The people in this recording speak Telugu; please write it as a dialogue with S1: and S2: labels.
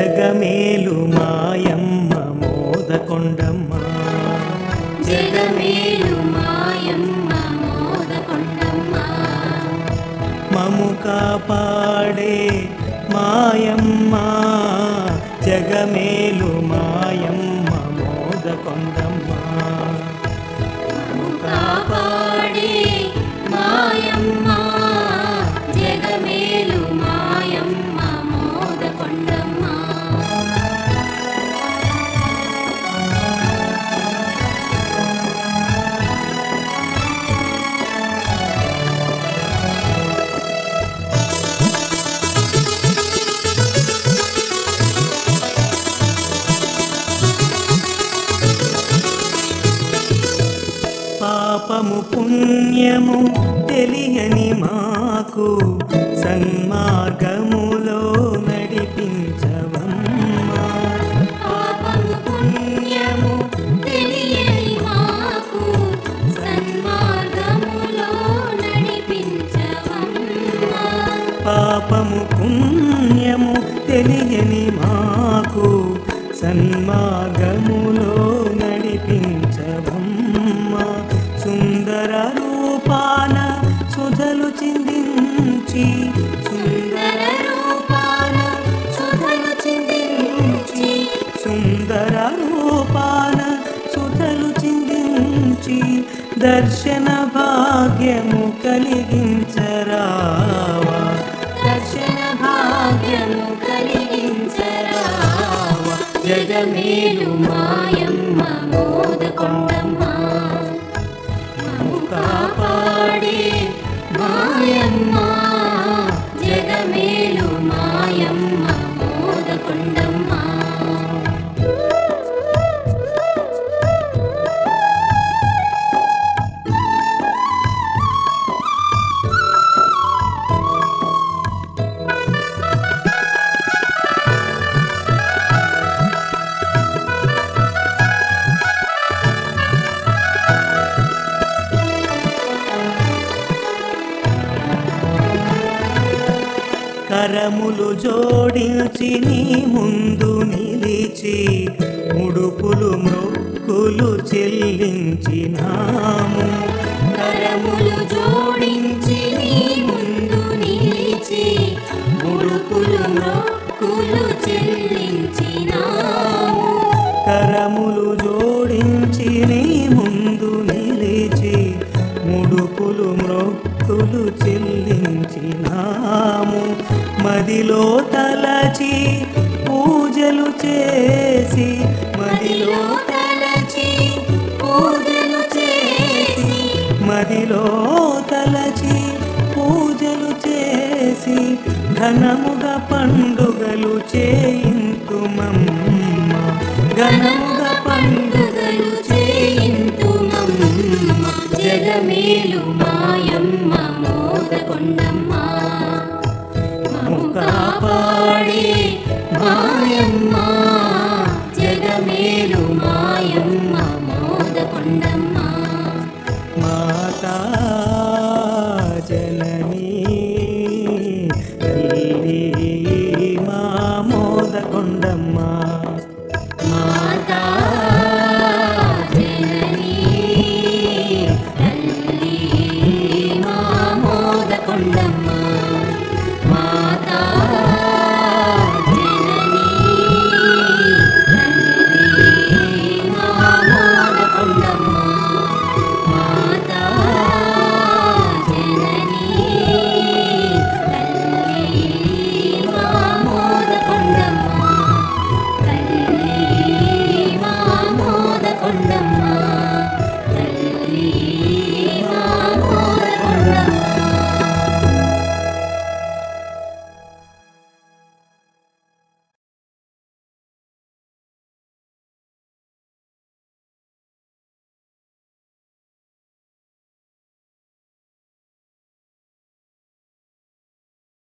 S1: జగమేలు మాయమ్మ మోదకొండమ్మ
S2: జగమేలు మాయమ్మ మోదకొండమ్మ
S1: మము కాపాడే మాయమ్మ జగమేలు మాయమ్మ మోదకొండమ్మ
S2: కాపాడే మాయమ్మ జగమేలు మాయమ్మ మోదకొండమ్మ
S1: పాపము పుణ్యము తెలియని మాకు సన్మార్గములో నడిపించవమ్మా
S2: పాపము పుణ్యము తెలియని మాకు సన్మార్గములో నడిపించవమ్మా
S1: పాపము పుణ్యము తెలియని మాకు సన్మార్గములో నడిపించవమ్మా సుందర రూపాన సుధలు చిందించి సుందర రూపాన సుధలు చిందించి సుందర రూపాన సుధలు చిందించి దర్శన భాగ్యము కలిగించరావా దర్శన భాగ్యము కలిగించరావా
S2: జగమేలు మాయమ్మ మోదకొండమ్మ మము కాపాడే మాయమ్మ జగమేలు మాయమ్మ మోదకొండమ్మ
S1: కరములు జోడించి నీ ముందు నిలిచి ముడుపులు మొక్కులు చెల్లించినాము
S2: కరములు జోడించి నీ ముందు నిలిచి ముడుపులు మొక్కులు చెల్లించినాము
S1: కరములు జోడించి నీ ముందు నిలిచి ముడుపులు మ్రొక్కులు చెల్లించినాము మదిలో తలచి పూజలు చేసి మదిలో తలచి పూజలు చేసి మదిలో తలచి పూజలు చేసి ఘనముగా పండుగలు చేయింతుమమ్మ ఘనముగా పండుగలు
S2: పండుగలు చేయింతుమమ్మ జగమేలు మాయమ్మ మోదకొండమ్మ మము కాపాడే మాయమ్మ జగమేలు మాయమ్మ మోదకొండమ్మ
S1: మాతా